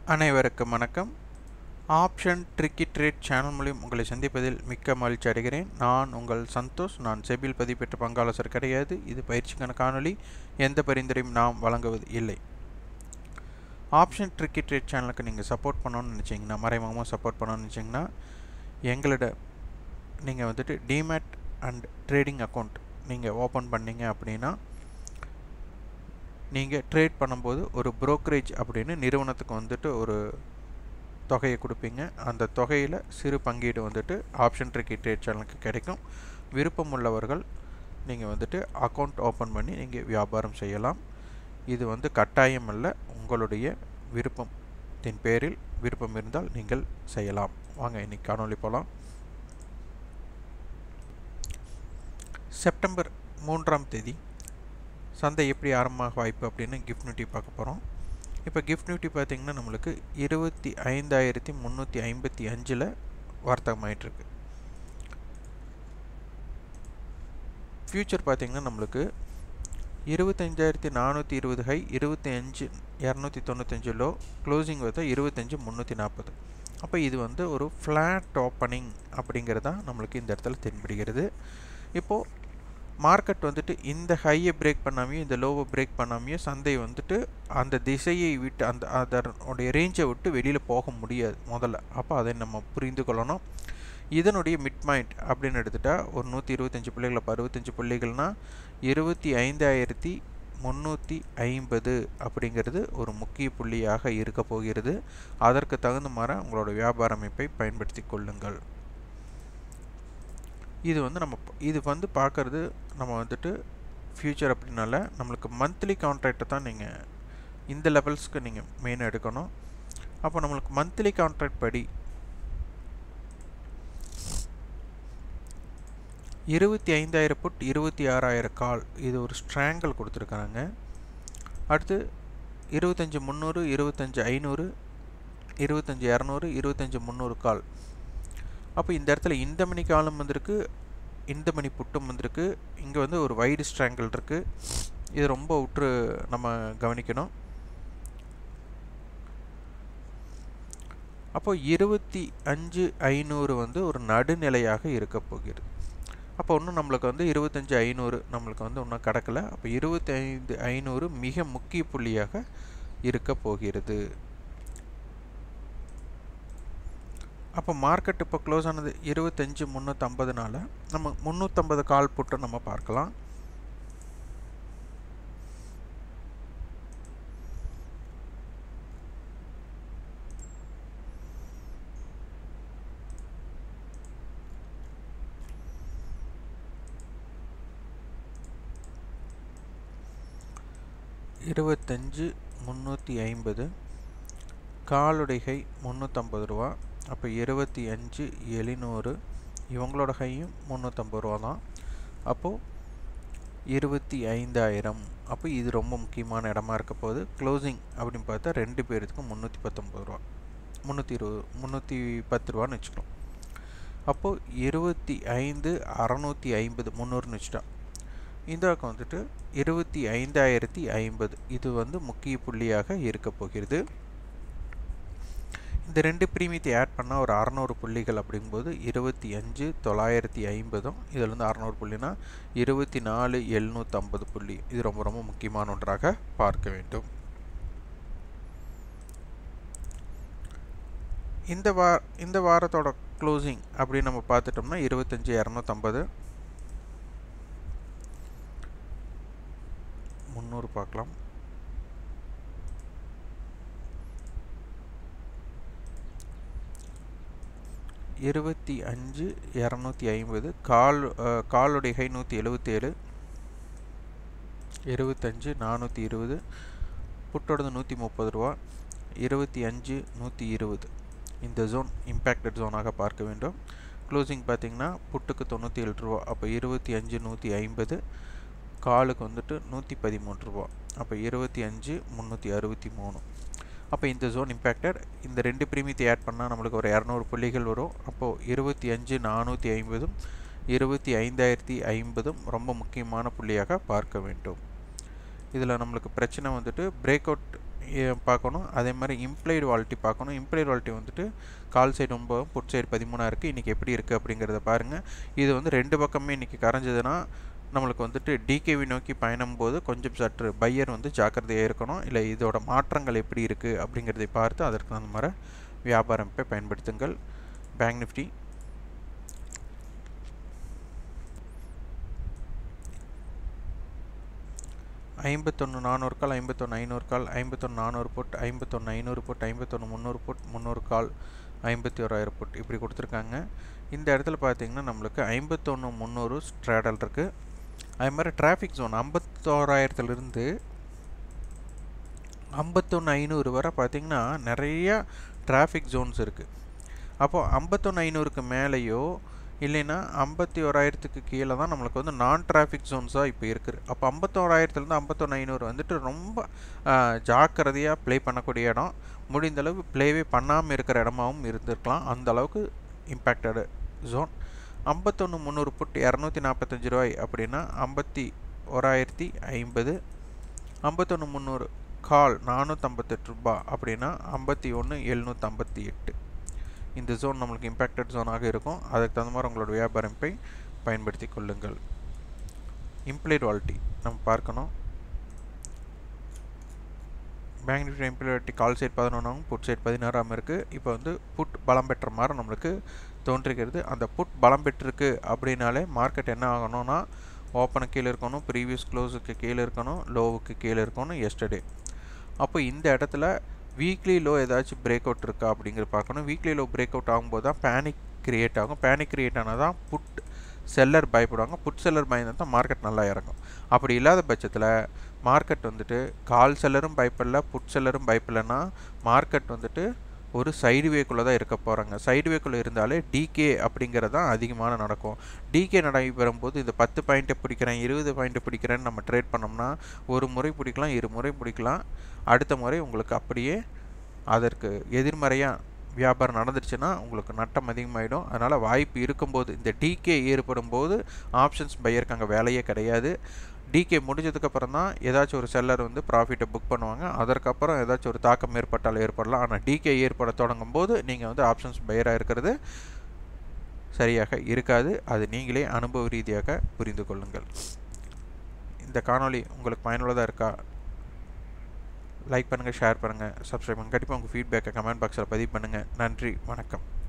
அனைவருக்கும் வணக்கம் option tricky trade channel மூலியம் உங்களை சந்திப்பதில் மிக்க மகிழ்ச்சி அடைகிறேன் நான் உங்கள் சந்தோஷ் நான் செபில் பதிப்பெற்ற பங்காளசர் கிடையாது இது பயிற்சிக்கான காணொளி எந்த பரிந்துரையும் நாம் வழங்குவது இல்லை ஆப்ஷன் ட்ரிக்கி ட்ரேட் சேனலுக்கு நீங்கள் சப்போர்ட் பண்ணணும்னு நினச்சிங்கன்னா மறைமுகமாக சப்போர்ட் பண்ணணும்னு நினச்சிங்கன்னா எங்களோட நீங்கள் வந்துட்டு டிமேட் அண்ட் ட்ரேடிங் அக்கௌண்ட் நீங்கள் ஓப்பன் பண்ணீங்க அப்படின்னா நீங்கள் ட்ரேட் பண்ணும்போது ஒரு brokerage அப்படின்னு நிறுவனத்துக்கு வந்துட்டு ஒரு தொகையை கொடுப்பீங்க அந்த தொகையில் சிறு பங்கீடு வந்துட்டு ஆப்ஷன் ட்ரிக்கி ட்ரேட் சேனலுக்கு கிடைக்கும் விருப்பம் உள்ளவர்கள் நீங்கள் வந்துட்டு அக்கௌண்ட் ஓப்பன் பண்ணி நீங்கள் வியாபாரம் செய்யலாம் இது வந்து கட்டாயம் அல்ல உங்களுடைய விருப்பத்தின் பேரில் விருப்பம் இருந்தால் நீங்கள் செய்யலாம் வாங்க இன்னைக்கு காணொளி போகலாம் செப்டம்பர் மூன்றாம் தேதி சந்தை எப்படி ஆரம்பமாக வாய்ப்பு அப்படின்னு கிஃப்ட் நியூட்டி பார்க்க போகிறோம் இப்போ கிஃப்ட் நியூட்டி பார்த்திங்கன்னா நம்மளுக்கு இருபத்தி ஐந்தாயிரத்தி முந்நூற்றி ஐம்பத்தி அஞ்சில் வர்த்தகமாயிட்டிருக்கு ஃப்யூச்சர் பார்த்திங்கன்னா நம்மளுக்கு இருபத்தஞ்சாயிரத்தி நானூற்றி இருபது ஹை இருபத்தி அஞ்சு இரநூத்தி தொண்ணூத்தஞ்சு லோ க்ளோசிங் பார்த்தா இருபத்தஞ்சு முந்நூற்றி நாற்பது அப்போ இது வந்து ஒரு ஃப்ளாட் ஓப்பனிங் அப்படிங்கிறது தான் நம்மளுக்கு இந்த இடத்துல தென்படுகிறது இப்போது மார்க்கெட் வந்துட்டு இந்த ஹையை பிரேக் பண்ணாமையும் இந்த லோவை பிரேக் பண்ணாமையும் சந்தை வந்துட்டு அந்த திசையை விட்டு அந்த அதனுடைய ரேஞ்சை விட்டு வெளியில் போக முடியாது முதல்ல அப்போ அதை நம்ம புரிந்து கொள்ளணும் இதனுடைய மிட் பாயிண்ட் அப்படின்னு எடுத்துட்டா ஒரு நூற்றி இருபத்தஞ்சி புள்ளிகள் அப்போ அறுபத்தஞ்சு புள்ளிகள்னால் இருபத்தி ஐந்தாயிரத்தி முந்நூற்றி ஐம்பது அப்படிங்கிறது ஒரு முக்கிய புள்ளியாக இருக்க போகிறது அதற்கு தகுந்த மாதிரி உங்களோட வியாபார அமைப்பை பயன்படுத்தி கொள்ளுங்கள் இது வந்து நம்ம இது வந்து பார்க்குறது நம்ம வந்துட்டு ஃப்யூச்சர் அப்படின்னால நம்மளுக்கு மந்த்லி கான்ட்ராக்டை தான் நீங்கள் இந்த லெவல்ஸ்க்கு நீங்கள் மெயினாக எடுக்கணும் அப்போ நம்மளுக்கு மந்த்லி கான்ட்ராக்ட் படி இருபத்தி ஐந்தாயிரம் புட் இருபத்தி ஆறாயிரம் கால் இது ஒரு ஸ்ட்ராங்கிள் கொடுத்துருக்காங்க அடுத்து இருபத்தஞ்சி முந்நூறு இருபத்தஞ்சி ஐநூறு இருபத்தஞ்சி இரநூறு இருபத்தஞ்சி முந்நூறு கால் அப்போ இந்த இடத்துல இந்த மணி காலம் வந்திருக்கு இந்த மணி புட்டும் வந்திருக்கு இங்கே வந்து ஒரு வைடு ஸ்ட்ராங்கிள் இருக்குது இது ரொம்ப உற்று நம்ம கவனிக்கணும் அப்போ இருபத்தி அஞ்சு ஐநூறு வந்து ஒரு நடுநிலையாக இருக்க போகிறது அப்போ இன்னும் நம்மளுக்கு வந்து இருபத்தஞ்சி ஐநூறு நம்மளுக்கு வந்து இன்னும் கிடக்கல அப்போ இருபத்தி ஐந்து ஐநூறு மிக முக்கிய புள்ளியாக இருக்க போகிறது அப்போ மார்க்கெட் இப்போ க்ளோஸ் ஆனது இருபத்தஞ்சி முந்நூற்றம்பதுனால நம்ம முந்நூற்றம்பது கால் புட்டை நம்ம பார்க்கலாம் இருபத்தஞ்சு முந்நூற்றி ஐம்பது காலுடைய ஹை முந்நூற்றம்பது ரூபா அப்போ இருபத்தி அஞ்சு எழுநூறு இவங்களோட ஹையும் முந்நூற்றம்பது ரூபா தான் அப்போது இருபத்தி ஐந்தாயிரம் அப்போ இது ரொம்ப முக்கியமான இடமா இருக்க போகுது க்ளோசிங் அப்படின்னு பார்த்தா ரெண்டு பேருக்கும் முந்நூற்றி பத்தொம்பது ரூபா முந்நூற்றி இருபது முந்நூற்றி பத்து ரூபான்னு வச்சுக்கலாம் அப்போது இருபத்தி ஐந்து அறநூற்றி ஐம்பது முந்நூறுன்னு வச்சுட்டா இந்த பக்கம் வந்துட்டு இருபத்தி ஐந்தாயிரத்தி ஐம்பது இது வந்து முக்கிய புள்ளியாக இருக்க போகிறது இந்த ரெண்டு பிரீமியத்தை ஆட் பண்ணால் ஒரு அறநூறு புள்ளிகள் அப்படிங்கும்போது இருபத்தி அஞ்சு தொள்ளாயிரத்தி ஐம்பதும் இதில் வந்து அறநூறு புள்ளினா இருபத்தி நாலு எழுநூற்றம்பது புள்ளி இது ரொம்ப ரொம்ப முக்கியமான ஒன்றாக பார்க்க வேண்டும் இந்த வா இந்த வாரத்தோட க்ளோசிங் அப்படின்னு நம்ம பார்த்துட்டோம்னா இருபத்தஞ்சி இரநூத்தம்பது முந்நூறு பார்க்கலாம் இருபத்தி அஞ்சு இரநூத்தி ஐம்பது கால் காலுடைய ஹை நூற்றி எழுபத்தேழு இருபத்தஞ்சு நானூற்றி இருபது புட்டோடது நூற்றி முப்பது ரூபா இருபத்தி அஞ்சு நூற்றி இருபது இந்த ஜோன் இம்பேக்டட் ஜோனாக பார்க்க வேண்டும் க்ளோசிங் பார்த்திங்கன்னா புட்டுக்கு தொண்ணூற்றி ஏழு ரூபா அப்போ இருபத்தி அஞ்சு நூற்றி ஐம்பது காலுக்கு வந்துட்டு நூற்றி பதிமூணு ரூபா அப்போ இருபத்தி அஞ்சு முந்நூற்றி அறுபத்தி மூணு அப்போ இந்த ஜோன் இம்பேக்டட் இந்த ரெண்டு பிரீமியத்தை ஆட் பண்ணால் நம்மளுக்கு ஒரு இரநூறு புள்ளிகள் வரும் அப்போது இருபத்தி அஞ்சு நானூற்றி ஐம்பதும் இருபத்தி ஐந்தாயிரத்தி ஐம்பதும் ரொம்ப முக்கியமான புள்ளியாக பார்க்க வேண்டும் இதில் நம்மளுக்கு பிரச்சனை வந்துட்டு பிரேக் அவுட் பார்க்கணும் அதே மாதிரி இம்ப்ளைடு வாலிட்டி பார்க்கணும் இம்ப்ளைடு வாலிட்டி வந்துட்டு கால் சைடு ஒன்பது புட் சைடு பதிமூணாக இருக்குது இன்றைக்கி எப்படி இருக்குது அப்படிங்கிறத பாருங்கள் இது வந்து ரெண்டு பக்கமே இன்றைக்கி கரைஞ்சதுன்னா நம்மளுக்கு வந்துட்டு டிகேவி நோக்கி பயணம் போது கொஞ்சம் சற்று பையர் வந்து ஜாக்கிரதையாக இருக்கணும் இல்லை இதோட மாற்றங்கள் எப்படி இருக்குது அப்படிங்கிறதை பார்த்து அதற்கு தகுந்த மாதிரி வியாபாரத்தை பயன்படுத்துங்கள் பேங்க் நிஃப்டி ஐம்பத்தொன்று நானூறு கால் ஐம்பத்தொன்று ஐநூறு கால் ஐம்பத்தொன்று நானூறு புட் ஐம்பத்தொன்று ஐநூறு புட் ஐம்பத்தொன்று முந்நூறு புட் முந்நூறு கால் ஐம்பத்தி ஓராயிரம் புட் இப்படி கொடுத்துருக்காங்க இந்த இடத்துல பார்த்தீங்கன்னா நம்மளுக்கு ஐம்பத்தொன்று முந்நூறு ஸ்ட்ராடல் இருக்குது அதே மாதிரி டிராஃபிக் ஜோன் ஐம்பத்தோராயிரத்துலேருந்து ஐம்பத்தொன்று ஐநூறு வரை பார்த்திங்கன்னா நிறையா டிராஃபிக் ஜோன்ஸ் இருக்குது அப்போது ஐம்பத்தொன்று ஐநூறுக்கு மேலேயோ இல்லைன்னா ஐம்பத்தி ஓராயிரத்துக்கு கீழே தான் நம்மளுக்கு வந்து நான் டிராஃபிக் ஜோன்ஸாக இப்போ இருக்குது அப்போ ஐம்பத்தோராயிரத்துலேருந்து ஐம்பத்தொன்று ஐநூறு வந்துட்டு ரொம்ப ஜாக்கிரதையாக ப்ளே பண்ணக்கூடிய இடம் முடிந்தளவு ப்ளேவே பண்ணாமல் இருக்கிற இடமாவும் இருந்திருக்கலாம் அந்த அளவுக்கு இம்பேக்டடு ஜோன் ஐம்பத்தொன்று முந்நூறு புட் இரநூத்தி நாற்பத்தஞ்சு ரூபாய் அப்படின்னா ஐம்பத்தி ஓராயிரத்தி ஐம்பது ஐம்பத்தொன்று முந்நூறு கால் நானூற்றம்பத்தெட்டு ரூபா அப்படின்னா ஐம்பத்தி ஒன்று எழுநூற்றம்பத்தி எட்டு இந்த ஜோன் நம்மளுக்கு இம்பேக்டட் ஜோனாக இருக்கும் அதுக்கு தகுந்த மாதிரி உங்களோட வியாபாரத்தை பயன்படுத்தி கொள்ளுங்கள் இம்ப்ளைட் வாலிட்டி நம்ம பார்க்கணும் bank Nifty implied call side பதினொன்றாகும் புட் சைட் பதினாறாம் இருக்குது இப்போ வந்து புட் பலம் பெற்ற மாதிரி நம்மளுக்கு தோன்றிருக்கிறது அந்த புட் பலம் பெற்றிருக்கு அப்படின்னாலே மார்க்கெட் என்ன ஆகணும்னா ஓப்பனுக்கு கீழே இருக்கணும் ப்ரீவியஸ் க்ளோஸுக்கு கீழே இருக்கணும் லோவுக்கு கீழே இருக்கணும் எஸ்டர்டே அப்போ இந்த இடத்துல வீக்லி லோ ஏதாச்சும் பிரேக் அவுட் இருக்கா அப்படிங்கிற பார்க்கணும் வீக்லி லோ பிரேக் அவுட் ஆகும்போது தான் பேனிக் க்ரியேட் ஆகும் பேனிக் க்ரியேட் ஆனால் தான் புட் செல்லர் பயப்படுவாங்க புட் செல்லர் பயந்தால் தான் மார்க்கெட் நல்லா இறங்கும் அப்படி இல்லாத பட்சத்தில் மார்க்கெட் வந்துட்டு கால் செல்லரும் பயப்படல புட் செல்லரும் பயப்படலைன்னா மார்க்கெட் வந்துட்டு ஒரு சைடு வேக்குள்ளே தான் இருக்க போகிறாங்க சைடு வேக்குள்ளே இருந்தாலே டிகே அப்படிங்கிறது தான் அதிகமான நடக்கும் டிகே நடைபெறும் போது இந்த பத்து பாயிண்ட்டை பிடிக்கிறேன் இருபது பாயிண்ட்டை பிடிக்கிறேன்னு நம்ம ட்ரேட் பண்ணோம்னா ஒரு முறை பிடிக்கலாம் இரு முறை பிடிக்கலாம் அடுத்த முறை உங்களுக்கு அப்படியே அதற்கு எதிர்மறையாக வியாபாரம் நடந்துருச்சுன்னா உங்களுக்கு நட்டம் அதிகமாகிடும் அதனால் வாய்ப்பு இருக்கும்போது இந்த டிகே ஏற்படும் போது ஆப்ஷன்ஸ் பையருக்கு அங்கே வேலையே கிடையாது டிகே முடிஞ்சதுக்கப்புறம் தான் ஏதாச்சும் ஒரு செல்லர் வந்து ப்ராஃபிட்டை புக் பண்ணுவாங்க அதற்கப்புறம் ஏதாச்சும் ஒரு தாக்கம் ஏற்பட்டால் ஏற்படலாம் ஆனால் டிகே ஏற்பட தொடங்கும் போது நீங்கள் வந்து ஆப்ஷன்ஸ் பையராக இருக்கிறது சரியாக இருக்காது அது நீங்களே அனுபவ ரீதியாக புரிந்து கொள்ளுங்கள் இந்த காணொளி உங்களுக்கு பயனுள்ளதாக இருக்கா லைக் பண்ணுங்கள் ஷேர் பண்ணுங்கள் சப்ஸ்கிரைப் பண்ணுங்கள் கண்டிப்பாக உங்கள் ஃபீட்பேக்கை கமெண்ட் பாக்ஸில் பதிவு பண்ணுங்கள் நன்றி வணக்கம்